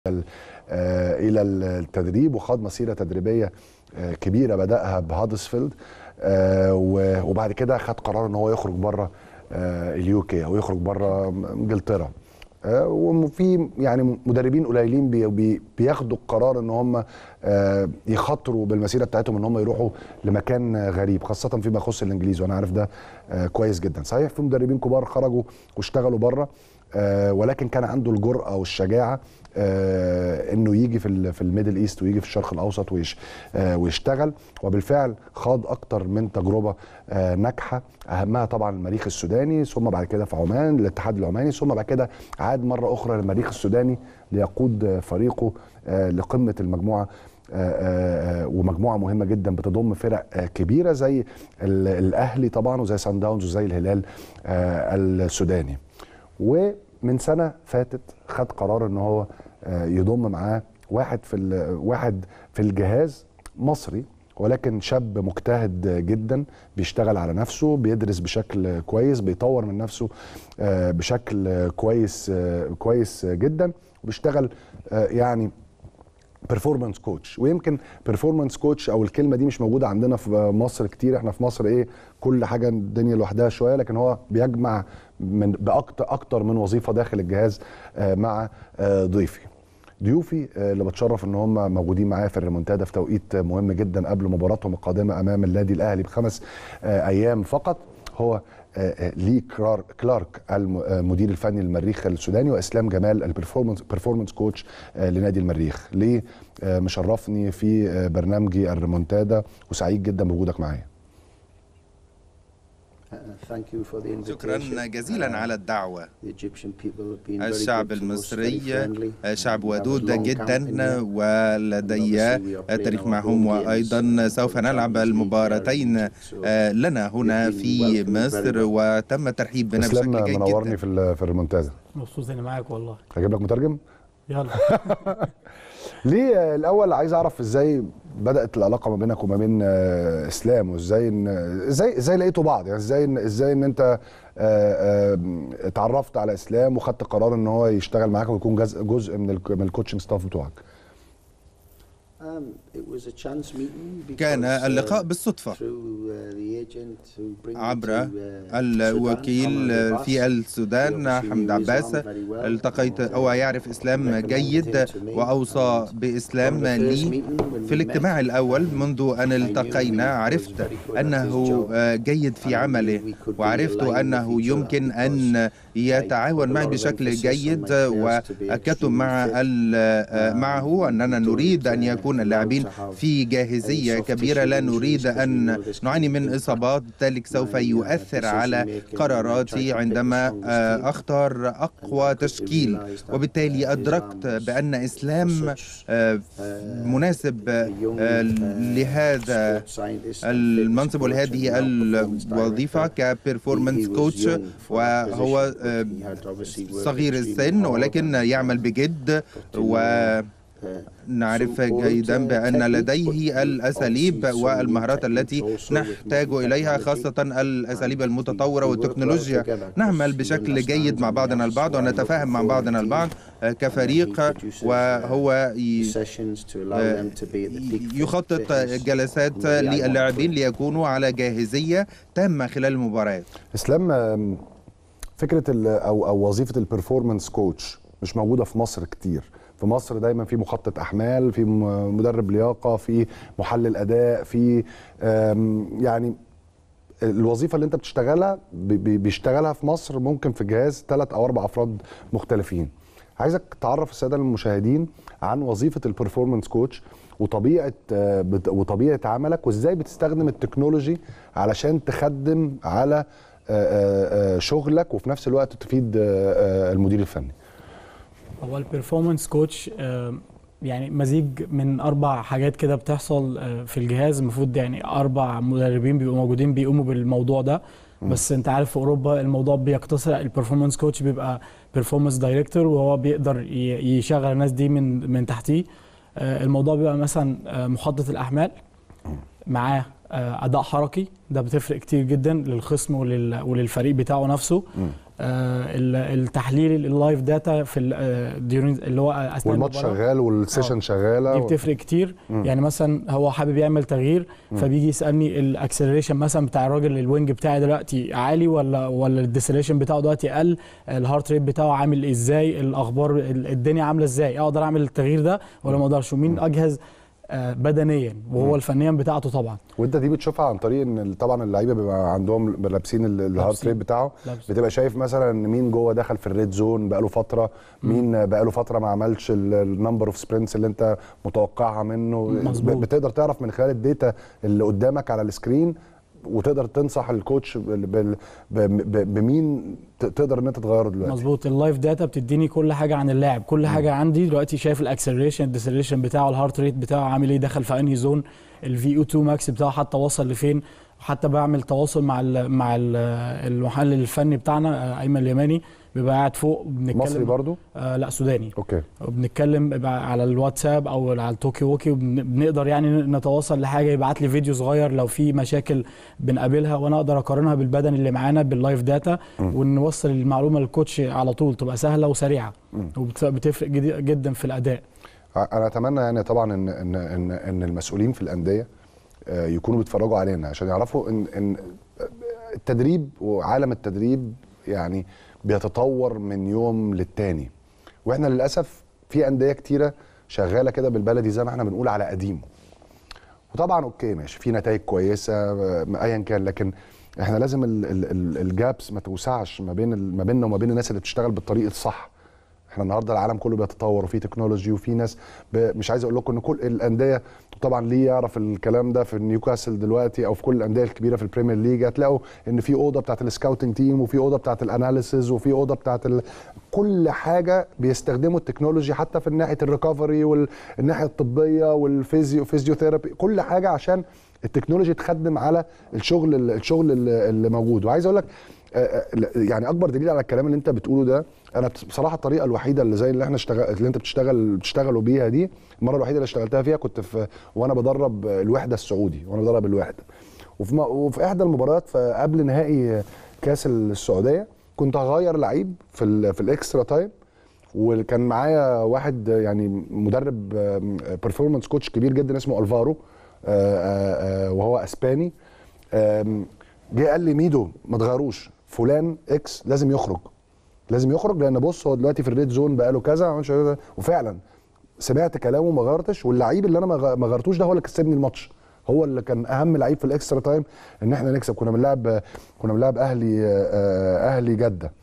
الى التدريب وخاض مسيره تدريبيه كبيره بداها بهادسفيلد وبعد كده خد قرار ان هو يخرج بره اليو كي او يخرج بره انجلترا وفي يعني مدربين قليلين بي بياخدوا القرار ان هم يخاطروا بالمسيره بتاعتهم ان هم يروحوا لمكان غريب خاصه فيما يخص الانجليزي وانا عارف ده كويس جدا صحيح في مدربين كبار خرجوا واشتغلوا بره ولكن كان عنده الجرأه والشجاعه آه انه يجي في في الميدل ايست ويجي في الشرق الاوسط ويش آه ويشتغل وبالفعل خاض اكتر من تجربه آه ناجحه اهمها طبعا المريخ السوداني ثم بعد كده في عمان الاتحاد العماني ثم بعد كده عاد مره اخرى للمريخ السوداني ليقود فريقه لقمه المجموعه ومجموعه مهمه جدا بتضم فرق كبيره زي الاهلي طبعا وزي سان داونز وزي الهلال السوداني ومن سنه فاتت خد قرار ان هو يضم معاه واحد في واحد في الجهاز مصري ولكن شاب مجتهد جدا بيشتغل على نفسه بيدرس بشكل كويس بيطور من نفسه بشكل كويس كويس جدا وبيشتغل يعني بيرفورمانس كوتش ويمكن بيرفورمانس كوتش او الكلمه دي مش موجوده عندنا في مصر كتير احنا في مصر ايه كل حاجه الدنيا لوحدها شويه لكن هو بيجمع من باكتر اكتر من وظيفه داخل الجهاز مع ضيفي ضيوفي اللي بتشرف ان هم موجودين معايا في الريمونتادا في توقيت مهم جدا قبل مباراتهم القادمه امام النادي الاهلي بخمس ايام فقط هو لي كلارك المدير الفني للمريخ السوداني واسلام جمال البرفورمانس بيرفورمانس كوتش لنادي المريخ ليه مشرفني في برنامجي الريمونتادا وسعيد جدا بوجودك معايا شكرا جزيلا على الدعوة الشعب المصري شعب ودود جدا ولدي تاريخ معهم وأيضا سوف نلعب المباراتين لنا هنا في مصر وتم الترحيب بنا بشكل جيد جدا منورني في في الريمونتادا مبسوط اني معاك والله هجيب لك مترجم يلا ليه الاول عايز اعرف ازاي بدات العلاقه ما بينك وما بين اسلام وازاي ان ازاي ازاي لقيتوا بعض يعني ازاي ان ازاي ان انت اتعرفت على اسلام وخدت قرار ان هو يشتغل معاك ويكون جزء جزء من من الكوتشنج ستاف بتوعك كان اللقاء بالصدفة عبر الوكيل في السودان حمد عباس التقيت أو يعرف إسلام جيد وأوصى بإسلام لي في الاجتماع الأول منذ أن التقينا عرفت أنه جيد في عمله وعرفت أنه يمكن أن يتعاون معي بشكل جيد وأكدت مع معه أننا نريد أن يكون اللاعبين في جاهزية كبيرة لا نريد أن نعاني من إصابات ذلك سوف يؤثر على قراراتي عندما أختار أقوى تشكيل وبالتالي أدركت بأن إسلام مناسب لهذا المنصب ولهذه الوظيفة كبيرفورمانس كوتش وهو صغير السن ولكن يعمل بجد و نعرف جيدا بأن لديه الأساليب والمهارات التي نحتاج إليها خاصة الأساليب المتطورة والتكنولوجيا نعمل بشكل جيد مع بعضنا البعض ونتفاهم مع بعضنا البعض كفريق وهو يخطط جلسات للاعبين ليكونوا على جاهزية تامة خلال المباريات اسلام فكرة أو أو وظيفة البرفورمانس كوتش مش موجودة في مصر كتير في مصر دايما في مخطط احمال في مدرب لياقه في محلل اداء في يعني الوظيفه اللي انت بتشتغلها بيشتغلها في مصر ممكن في جهاز ثلاث او اربع افراد مختلفين عايزك تعرف الساده المشاهدين عن وظيفه البرفورمانس كوتش وطبيعه وطبيعه عملك وازاي بتستخدم التكنولوجي علشان تخدم على شغلك وفي نفس الوقت تفيد المدير الفني هو البرفورمانس كوتش يعني مزيج من اربع حاجات كده بتحصل في الجهاز المفروض يعني اربع مدربين بيبقوا موجودين بيقوموا بالموضوع ده بس انت عارف في اوروبا الموضوع بيقتصر البرفورمانس كوتش بيبقى بيرفورمانس دايركتور وهو بيقدر يشغل الناس دي من من تحتيه الموضوع بيبقى مثلا محطه الاحمال معاه اداء حركي ده بتفرق كتير جدا للخصم وللفريق بتاعه نفسه آه، ال- التحليل اللايف داتا في ال- آه، during- اللي هو اثناء والماتش المباراة. شغال والسيشن آه. شغاله دي و- بتفرق كتير مم. يعني مثلا هو حابب يعمل تغيير فبيجي يسالني الاكسلريشن مثلا بتاع الراجل الوينج بتاعي دلوقتي عالي ولا ولا الديسليشن بتاعه دلوقتي قل الهارت ريت بتاعه عامل ازاي الاخبار ال- الدنيا عامله ازاي اقدر اعمل التغيير ده ولا ما اقدرش ومين اجهز آه، بدنيا وهو الفنيا بتاعته طبعا وانت دي بتشوفها عن طريق ان ال- طبعا اللعيبه بيبقى عندهم لابسين ال- الهارت لابسين. ريت بتاعه لابس. بتبقى شايف مثلا ان مين جوه دخل في الريد زون بقاله فتره مين بقاله فتره ما عملش النمبر اوف سبرنتس اللي انت متوقعها منه مظبوط. ب- بتقدر تعرف من خلال الداتا اللي قدامك على السكرين وتقدر تنصح الكوتش بال- بال- ب- ب- بمين ت- تقدر ان انت تغيره دلوقتي مظبوط اللايف داتا بتديني كل حاجه عن اللاعب كل حاجه عندي دلوقتي شايف الاكسلريشن الديسلريشن بتاعه الهارت ريت بتاعه عامل ايه دخل في انهي زون الفي او 2 ماكس بتاعه حتى وصل لفين حتى بعمل تواصل مع ال مع ال المحلل الفني بتاعنا آه، ايمن اليماني بيبقى قاعد فوق بنتكلم مصري برضو آه لا سوداني اوكي وبنتكلم بقى على الواتساب او على التوكي ووكي وبنقدر يعني نتواصل لحاجه يبعت لي فيديو صغير لو في مشاكل بنقابلها وانا اقدر اقارنها بالبدن اللي معانا باللايف داتا ونوصل المعلومه للكوتش على طول تبقى سهله وسريعه وبتفرق جدي- جدا في الاداء انا اتمنى يعني طبعا ان ان ان, إن المسؤولين في الانديه آه، يكونوا بيتفرجوا علينا عشان يعرفوا ان ان التدريب وعالم التدريب يعني بيتطور من يوم للتاني واحنا للاسف في انديه كتيره شغاله كده بالبلدي زي ما احنا بنقول على قديم وطبعا اوكي ماشي في نتائج كويسه آه، ايا كان لكن احنا لازم ال- ال- ال- الجابس ما توسعش ما بين ال- ما بيننا وما بين الناس اللي بتشتغل بالطريق الصح احنا النهارده العالم كله بيتطور وفي تكنولوجي وفي ناس ب... مش عايز اقول لكم ان كل الانديه طبعا ليه يعرف الكلام ده في نيوكاسل دلوقتي او في كل الانديه الكبيره في البريمير ليج هتلاقوا ان في اوضه بتاعت السكاوتنج تيم وفي اوضه بتاعت الاناليسز وفي اوضه بتاعت ال... كل حاجه بيستخدموا التكنولوجي حتى في ناحيه الريكفري والناحيه الطبيه والفيزيو فيزيوثيرابي كل حاجه عشان التكنولوجي تخدم على الشغل الشغل اللي اللي موجود وعايز اقول لك آه، آه، يعني اكبر دليل على الكلام اللي انت بتقوله ده انا بصراحه الطريقه الوحيده اللي زي اللي احنا اشتغل اللي انت بتشتغل بتشتغلوا بيها دي المره الوحيده اللي اشتغلتها فيها كنت في وانا بدرب الوحده السعودي وانا بدرب الوحده وفي, م- وفي احدى المباريات في قبل نهائي كاس السعوديه كنت هغير لعيب في ال في الاكسترا تايم وكان معايا واحد يعني مدرب بيرفورمانس كوتش كبير جدا اسمه الفارو آه، آه، آه، وهو اسباني آم، جه قال لي ميدو ما تغيروش فلان اكس لازم يخرج لازم يخرج لان بص هو دلوقتي في الريد زون بقاله كذا ما عملش كذا. وفعلا سمعت كلامه وما غيرتش واللعيب اللي انا ما غ- ما غيرتوش ده هو اللي كسبني الماتش هو اللي كان اهم لعيب في الاكسترا تايم ان احنا نكسب كنا بنلعب كنا بنلعب اهلي آه، اهلي جده